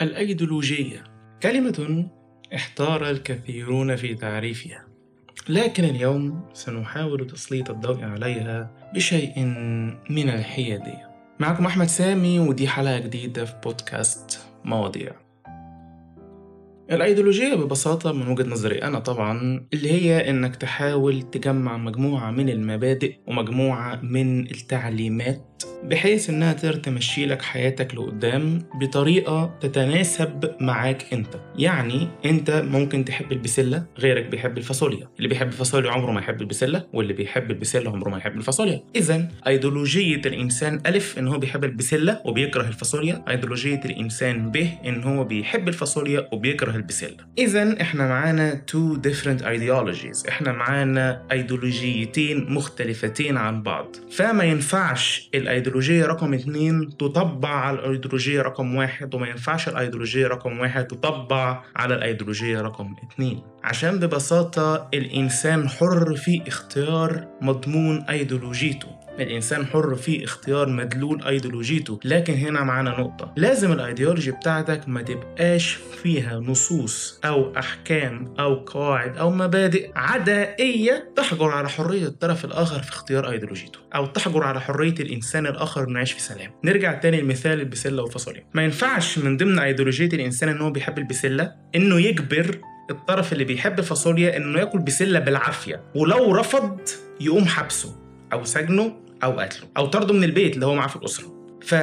الأيديولوجية كلمة احتار الكثيرون في تعريفها لكن اليوم سنحاول تسليط الضوء عليها بشيء من الحيادية معكم أحمد سامي ودي حلقة جديدة في بودكاست مواضيع الأيديولوجية ببساطة من وجهة نظري أنا طبعا اللي هي إنك تحاول تجمع مجموعة من المبادئ ومجموعة من التعليمات بحيث إنها تقدر تمشي لك حياتك لقدام بطريقة تتناسب معاك أنت يعني أنت ممكن تحب البسلة غيرك بيحب الفاصوليا اللي بيحب الفاصوليا عمره ما يحب البسلة واللي بيحب البسلة عمره ما يحب الفاصوليا إذا أيديولوجية الإنسان ألف إن هو بيحب البسلة وبيكره الفاصوليا أيديولوجية الإنسان ب إن هو بيحب الفاصوليا وبيكره البسلة إذا إحنا معانا two different ideologies إحنا معانا أيديولوجيتين مختلفتين عن بعض فما ينفعش الايديولوجيه رقم اتنين تطبع على الايديولوجيه رقم واحد وما ينفعش الايديولوجيه رقم واحد تطبع على الايديولوجيه رقم اتنين عشان ببساطه الانسان حر في اختيار مضمون ايديولوجيته الإنسان حر في اختيار مدلول أيديولوجيته لكن هنا معانا نقطة لازم الأيديولوجي بتاعتك ما تبقاش فيها نصوص أو أحكام أو قواعد أو مبادئ عدائية تحجر على حرية الطرف الآخر في اختيار أيديولوجيته أو تحجر على حرية الإنسان الآخر إنه يعيش في سلام نرجع تاني لمثال البسلة والفاصوليا ما ينفعش من ضمن أيديولوجية الإنسان إن هو بيحب البسلة إنه يجبر الطرف اللي بيحب الفاصوليا إنه ياكل بسلة بالعافية ولو رفض يقوم حبسه أو سجنه او قتله او طرده من البيت اللي هو معاه في الاسره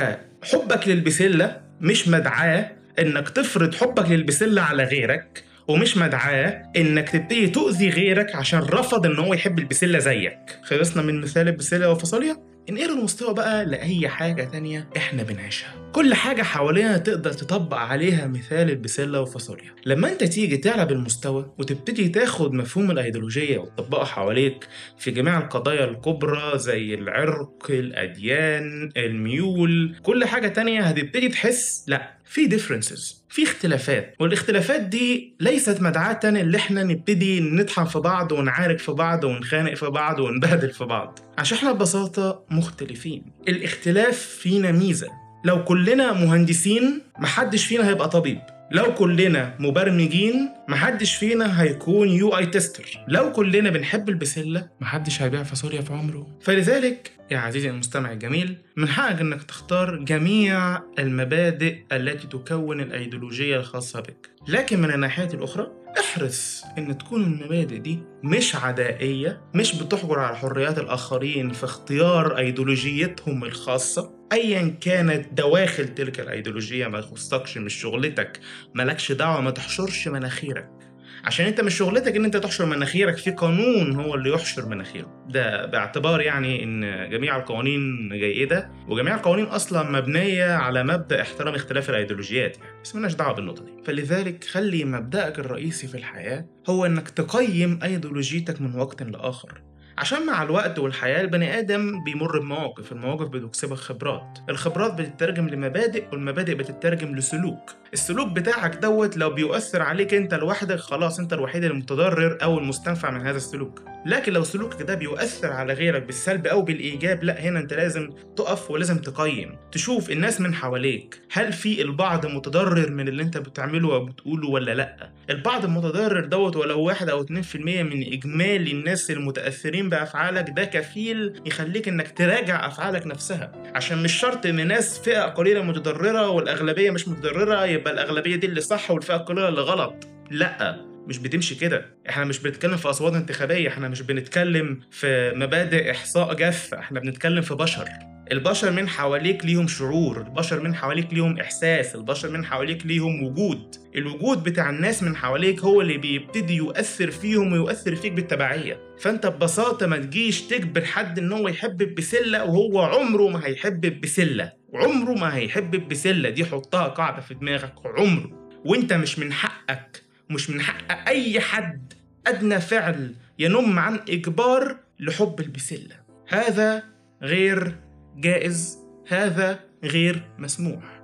فحبك للبسله مش مدعاه انك تفرض حبك للبسله على غيرك ومش مدعاه انك تبتدي تؤذي غيرك عشان رفض ان هو يحب البسله زيك خلصنا من مثال البسله والفاصوليا انقلوا المستوى بقى لأي حاجة تانية احنا بنعيشها كل حاجة حوالينا تقدر تطبق عليها مثال البسلة والفاصوليا لما انت تيجي تعلى بالمستوى وتبتدي تاخد مفهوم الايديولوجية وتطبقه حواليك في جميع القضايا الكبرى زي العرق الأديان الميول كل حاجة تانية هتبتدي تحس لا في differences في اختلافات والاختلافات دي ليست مدعاة اللي احنا نبتدي نطحن في بعض ونعارك في بعض ونخانق في بعض ونبهدل في بعض عشان احنا ببساطة مختلفين الاختلاف فينا ميزة لو كلنا مهندسين محدش فينا هيبقى طبيب لو كلنا مبرمجين محدش فينا هيكون يو اي تيستر لو كلنا بنحب البسله محدش هيبيع فاصوليا في عمره فلذلك يا عزيزي المستمع الجميل من حقك انك تختار جميع المبادئ التي تكون الايديولوجيه الخاصه بك لكن من الناحيه الاخرى احرص ان تكون المبادئ دي مش عدائيه مش بتحجر على حريات الاخرين في اختيار ايديولوجيتهم الخاصه ايا كانت دواخل تلك الايديولوجيه ما تخصكش مش شغلتك مالكش دعوه ما تحشرش مناخيرك عشان انت مش شغلتك ان انت تحشر مناخيرك في قانون هو اللي يحشر مناخيره ده باعتبار يعني ان جميع القوانين جيده وجميع القوانين اصلا مبنيه على مبدا احترام اختلاف الايديولوجيات يعني بس مالناش دعوه بالنقطه دي فلذلك خلي مبدأك الرئيسي في الحياه هو انك تقيم ايديولوجيتك من وقت لاخر عشان مع الوقت والحياة البني آدم بيمر بمواقف المواقف بتكسبك خبرات الخبرات بتترجم لمبادئ والمبادئ بتترجم لسلوك السلوك بتاعك دوت لو بيؤثر عليك انت لوحدك خلاص انت الوحيد المتضرر او المستنفع من هذا السلوك لكن لو سلوكك ده بيؤثر على غيرك بالسلب او بالايجاب لا هنا انت لازم تقف ولازم تقيم تشوف الناس من حواليك هل في البعض متضرر من اللي انت بتعمله او بتقوله ولا لا البعض المتضرر دوت ولو واحد او 2% من اجمالي الناس المتاثرين بافعالك ده كفيل يخليك انك تراجع افعالك نفسها عشان مش شرط ان ناس فئه قليله متضرره والاغلبيه مش متضرره يبقى الاغلبيه دي اللي صح والفئه القليله اللي غلط لا مش بتمشي كده احنا مش بنتكلم في اصوات انتخابيه احنا مش بنتكلم في مبادئ احصاء جافه احنا بنتكلم في بشر البشر من حواليك ليهم شعور البشر من حواليك ليهم احساس البشر من حواليك ليهم وجود الوجود بتاع الناس من حواليك هو اللي بيبتدي يؤثر فيهم ويؤثر فيك بالتبعيه فانت ببساطه ما تجيش تجبر حد ان هو يحب البسله وهو عمره ما هيحب البسله عمره ما هيحب البسله دي حطها قاعده في دماغك عمره وانت مش من حقك مش من حق اي حد ادنى فعل ينم عن اجبار لحب البسله هذا غير جائز هذا غير مسموح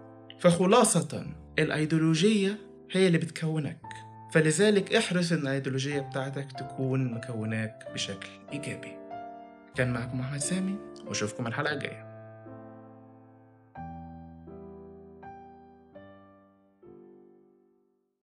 فخلاصة الأيديولوجية هي اللي بتكونك فلذلك احرص ان الايديولوجية بتاعتك تكون مكوناك بشكل إيجابي كان معكم أحمد سامي وأشوفكم الحلقة الجاية